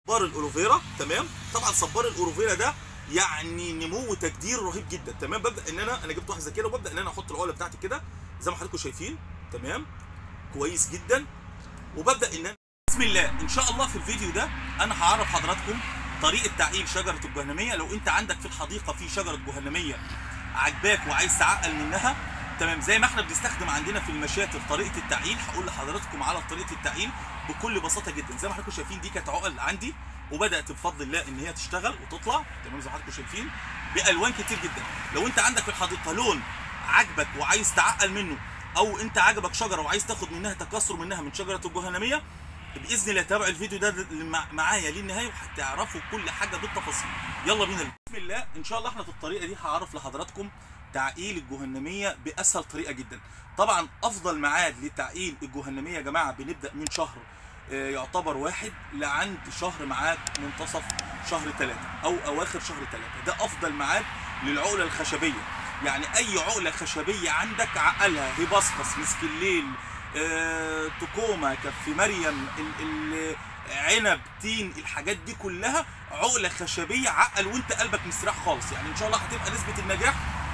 صبار الالوفيرا تمام طبعا صبار الالوفيرا ده يعني نمو وتجدير رهيب جدا تمام ببدا ان انا انا جبت واحده زي كده وببدا ان انا احط العقله بتاعتي كده زي ما حضراتكم شايفين تمام كويس جدا وببدا ان انا بسم الله ان شاء الله في الفيديو ده انا هعرف حضراتكم طريقه تعقيل شجره الجهنميه لو انت عندك في الحديقه في شجره جهنميه عجباك وعايز تعقل منها تمام زي ما احنا بنستخدم عندنا في المشاتل طريقه التعقيل هقول لحضراتكم على طريقه التعقيل بكل بساطه جدا زي ما حضراتكم شايفين دي كانت عقل عندي وبدات بفضل الله ان هي تشتغل وتطلع تمام زي ما حضراتكم شايفين بالوان كتير جدا لو انت عندك في الحديقه لون عجبك وعايز تعقل منه او انت عجبك شجره وعايز تاخد منها تكاثر منها من شجره الجهنميه باذن الله تابعوا الفيديو ده مع- معايا للنهايه وهتعرفوا كل حاجه بالتفاصيل يلا بينا بسم الله ان شاء الله احنا في الطريقه دي هعرف لحضراتكم تعقيل الجهنميه باسهل طريقه جدا طبعا افضل ميعاد لتعقيل الجهنميه يا جماعه بنبدا من شهر آه، يعتبر واحد لعند شهر ميعاد منتصف شهر ثلاثة او اواخر شهر ثلاثة ده افضل ميعاد للعقله الخشبيه يعني اي عقله خشبيه عندك عقلها هيبسقس مسك الليل آه، تكوما كف مريم ال- ال- عنب تين الحاجات دي كلها عقله خشبيه عقل وانت قلبك مستريح خالص يعني ان شاء الله هتبقى نسبه النجاح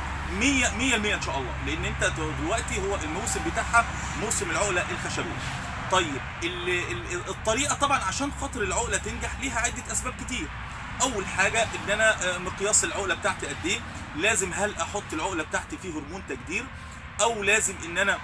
100 100% ان شاء الله لان انت دلوقتي هو الموسم بتاعها موسم العقله الخشبيه طيب ال- ال- الطريقه طبعا عشان خاطر العقله تنجح ليها عده اسباب كتير اول حاجه ان انا آه، مقياس العقله بتاعتي قد ايه لازم هل احط العقله بتاعتي فيه هرمون تجدير او لازم ان انا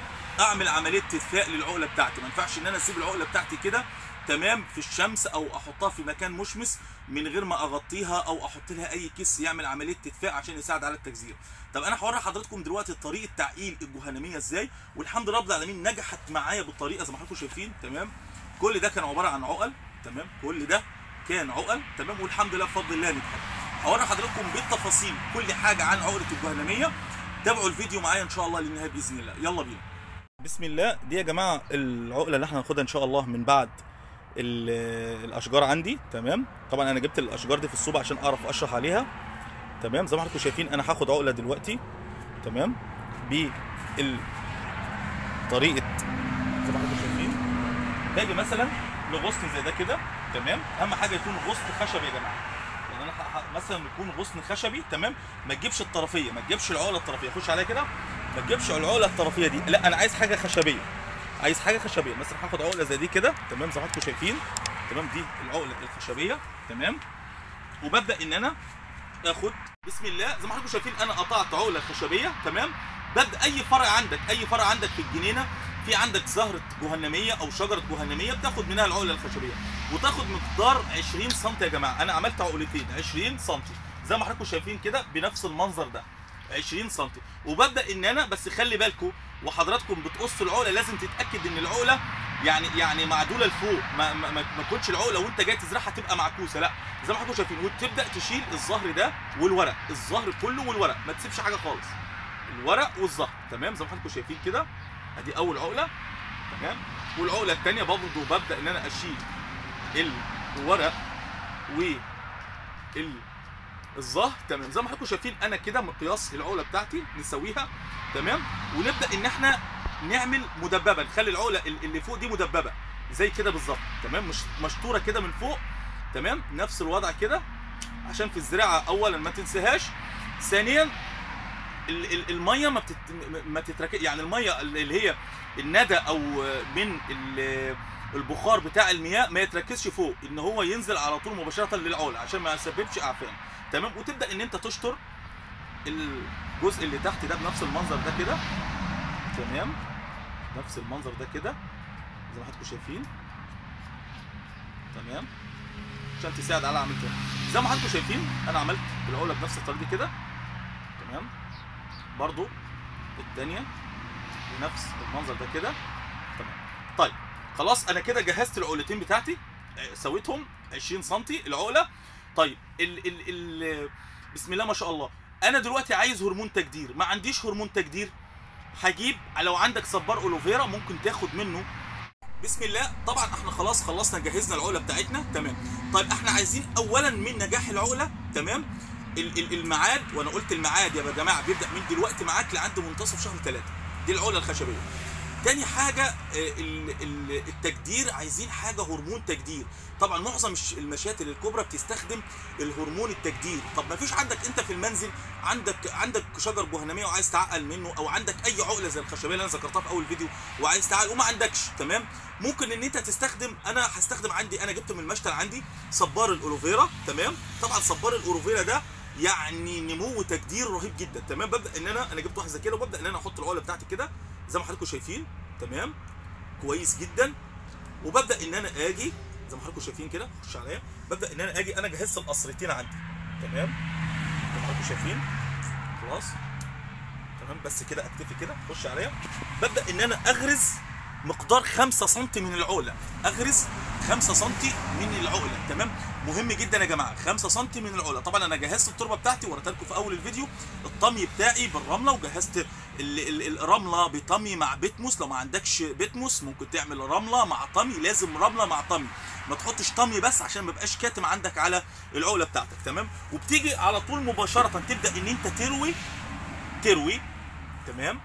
اعمل عمليه تدفئه للعقله بتاعتي ما ينفعش ان انا اسيب العقله بتاعتي كده تمام في الشمس او احطها في مكان مشمس من غير ما اغطيها او احط لها اي كيس يعمل عمليه تدفئه عشان يساعد على التجزير طب انا هوري حضراتكم دلوقتي طريقه تعقيل الجهنميه ازاي والحمد لله رب العالمين نجحت معايا بالطريقه زي ما حضراتكم شايفين تمام كل ده كان عباره عن عقل تمام كل ده كان عقل تمام والحمد لله بفضل الله نجحت هوري حضراتكم بالتفاصيل كل حاجه عن عقله الجهنميه تابعوا الفيديو معايا ان شاء الله للنهايه باذن الله يلا بينا بسم الله دي يا جماعه العقله اللي احنا هناخدها ان شاء الله من بعد ال- الاشجار عندي تمام طبعا انا جبت الاشجار دي في الصوبه عشان اعرف اشرح عليها تمام زي ما حضراتكم شايفين انا هاخد عقله دلوقتي تمام ب طريقه زي ما حضراتكم شايفين باجي مثلا لغصن زي ده كده تمام اهم حاجه يكون غصن خشبي يا جماعه يعني انا ه- ه- مثلا يكون غصن خشبي تمام ما تجيبش الطرفيه ما تجيبش العقله الطرفيه خش عليا كده ما تجيبش العقله الطرفيه دي لا انا عايز حاجه خشبيه عايز حاجه خشبيه مثلا هاخد عقله زي دي كده تمام زي ما حضراتكم شايفين تمام دي العقله الخشبيه تمام وببدا ان انا اخد بسم الله زي ما حضراتكم شايفين انا قطعت عقله خشبيه تمام ببدا اي فرع عندك اي فرع عندك في الجنينه في عندك زهره جهنميه او شجره جهنميه بتاخد منها العقله الخشبيه وتاخد مقدار 20 سم يا جماعه انا عملت عقلتين 20 سم زي ما حضراتكم شايفين كده بنفس المنظر ده 20 سم وببدا ان انا بس خلي بالكم وحضراتكم بتقصوا العقله لازم تتاكد ان العقله يعني يعني معدوله لفوق ما ما, ما ما تكونش العقله وانت جاي تزرعها تبقى معكوسه لا زي ما حضراتكم شايفين وتبدا تشيل الظهر ده والورق الظهر كله والورق ما تسيبش حاجه خالص الورق والظهر تمام زي ما حضراتكم شايفين كده ادي اول عقله تمام والعقله الثانيه برضه ببدا ان انا اشيل الورق و ال الظهر تمام زي ما حضراتكم شايفين انا كده مقياس العقله بتاعتي نسويها تمام ونبدا ان احنا نعمل مدببه نخلي العقله ال- اللي فوق دي مدببه زي كده بالظبط تمام مش مشطوره كده من فوق تمام نفس الوضع كده عشان في الزراعه اولا ما تنساهاش ثانيا ال- ال- الميه ما بتت... ما تتركز يعني الميه اللي هي الندى او من ال- البخار بتاع المياه ما يتركزش فوق ان هو ينزل على طول مباشره للعقله عشان ما يسببش اعفان تمام وتبدا ان انت تشطر الجزء اللي تحت ده بنفس المنظر ده كده تمام نفس المنظر ده كده زي ما حضراتكم شايفين تمام عشان تساعد على عملية زي ما حضراتكم شايفين انا عملت العقله بنفس الطريقه دي كده تمام برضو الثانيه بنفس المنظر ده كده تمام طيب خلاص انا كده جهزت العقلتين بتاعتي آه، سويتهم 20 سم العقله طيب ال ال ال بسم الله ما شاء الله انا دلوقتي عايز هرمون تجدير ما عنديش هرمون تجدير هجيب لو عندك صبار اولوفيرا ممكن تاخد منه بسم الله طبعا احنا خلاص خلصنا جهزنا العقله بتاعتنا تمام طيب احنا عايزين اولا من نجاح العقله تمام ال- ال- الميعاد وانا قلت الميعاد يا جماعه بيبدا من دلوقتي معاك لعند منتصف شهر ثلاثة دي العقله الخشبيه تاني حاجه آه، ال- ال- التجدير عايزين حاجه هرمون تجدير طبعا معظم الش- المشاتل الكبرى بتستخدم الهرمون التجدير طب ما فيش عندك انت في المنزل عندك عندك شجر جهنميه وعايز تعقل منه او عندك اي عقله زي الخشبيه اللي انا ذكرتها في اول فيديو وعايز تعقل وما عندكش تمام ممكن ان انت تستخدم انا هستخدم عندي انا جبت من المشتل عندي صبار الالوفيرا تمام طبعا صبار الالوفيرا ده يعني نمو تجدير رهيب جدا تمام ببدا ان انا انا جبت واحد زي كده وببدا ان انا احط العقله بتاعتي كده زي ما حضراتكم شايفين تمام كويس جدا وببدا ان انا اجي زي ما حضراتكم شايفين كده خش عليا ببدا ان انا اجي انا جهزت القصرتين عندي تمام زي ما حضراتكم شايفين خلاص تمام بس كده اكتفي كده خش عليا ببدا ان انا اغرز مقدار 5 سم من العقله اغرز 5 سم من العقله تمام مهم جدا يا جماعه 5 سم من العقله طبعا انا جهزت التربه بتاعتي وريتها لكم في اول الفيديو الطمي بتاعي بالرمله وجهزت ال- ال- الرمله بطمي مع بتموس لو ما عندكش بتموس ممكن تعمل رمله مع طمي لازم رمله مع طمي ما تحطش طمي بس عشان ما يبقاش كاتم عندك على العقله بتاعتك تمام وبتيجي على طول مباشره تبدا ان انت تروي تروي تمام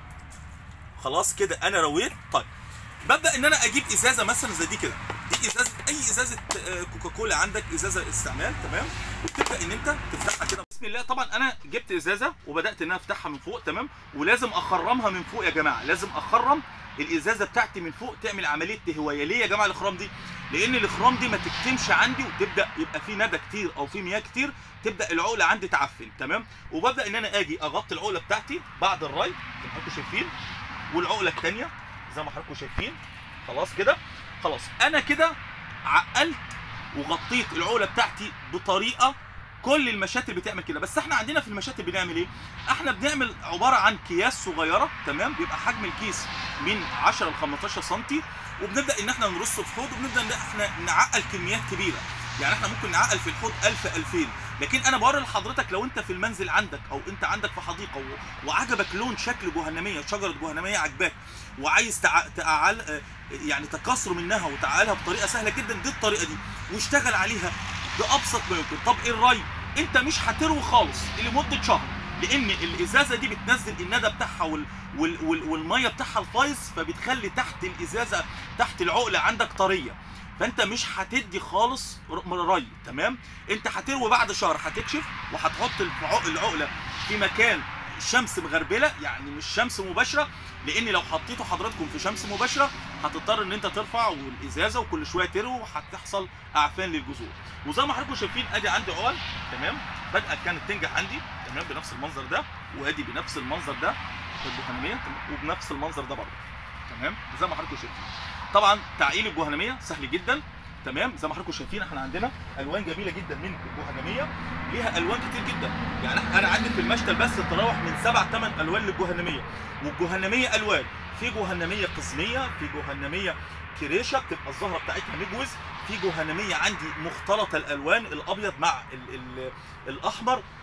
خلاص كده انا رويت طيب ببدا ان انا اجيب ازازه مثلا زي دي كده دي ازازه اي ازازه آه، كوكاكولا عندك ازازه استعمال تمام وبتبدا ان انت تفتحها كده بسم الله طبعا انا جبت ازازه وبدات ان انا افتحها من فوق تمام ولازم اخرمها من فوق يا جماعه لازم اخرم الازازه بتاعتي من فوق تعمل عمليه تهويه ليه يا جماعه الاخرام دي لان الاخرام دي ما تكتمش عندي وتبدا يبقى في ندى كتير او في مياه كتير تبدا العقله عندي تعفن تمام وببدا ان انا اجي اغطي العقله بتاعتي بعد الري زي ما حضراتكم شايفين والعقله الثانيه زي ما حضراتكم شايفين خلاص كده خلاص انا كده عقلت وغطيت العقله بتاعتي بطريقه كل المشاتل بتعمل كده بس احنا عندنا في المشاتل بنعمل ايه احنا بنعمل عباره عن اكياس صغيره تمام بيبقى حجم الكيس من 10 ل 15 سم وبنبدا ان احنا نرصه في حوض وبنبدا ان احنا نعقل كميات كبيره يعني احنا ممكن نعقل في الحوض 1000 2000 لكن انا بوري لحضرتك لو انت في المنزل عندك او انت عندك في حديقه و- وعجبك لون شكل جهنميه شجره جهنميه عجباك وعايز تع... تعال آه، يعني تكاثر منها وتعالها بطريقه سهله جدا دي الطريقه دي واشتغل عليها بابسط ما يمكن طب ايه الري انت مش هتروي خالص لمده شهر لان الازازه دي بتنزل الندى بتاعها وال... وال... وال... والميه بتاعها الفايز فبتخلي تحت الازازه تحت العقله عندك طريه فانت مش هتدي خالص ر- من ري تمام انت هتروي بعد شهر هتكشف وهتحط الع- العقله في مكان الشمس مغربله يعني مش شمس مباشره لان لو حطيته حضراتكم في شمس مباشره هتضطر ان انت ترفع والازازه وكل شويه تروي وهتحصل اعفان للجذور وزي ما حضراتكم شايفين ادي عندي عقل تمام بدأت كانت تنجح عندي تمام بنفس المنظر ده وادي بنفس المنظر ده الجهنميه وبنفس المنظر ده برضه تمام زي ما حضراتكم شايفين طبعا تعقيل الجهنميه سهل جدا تمام زي ما حضراتكم شايفين احنا عندنا الوان جميله جدا من الجهنميه ليها الوان كتير جدا يعني انا عندي في المشتل بس تراوح من سبع ثمان الوان للجهنميه والجهنميه الوان في جهنميه قزميه في جهنميه كريشه بتبقى الزهره بتاعتها مجوز في جهنميه عندي مختلطه الالوان الابيض مع ال ال الاحمر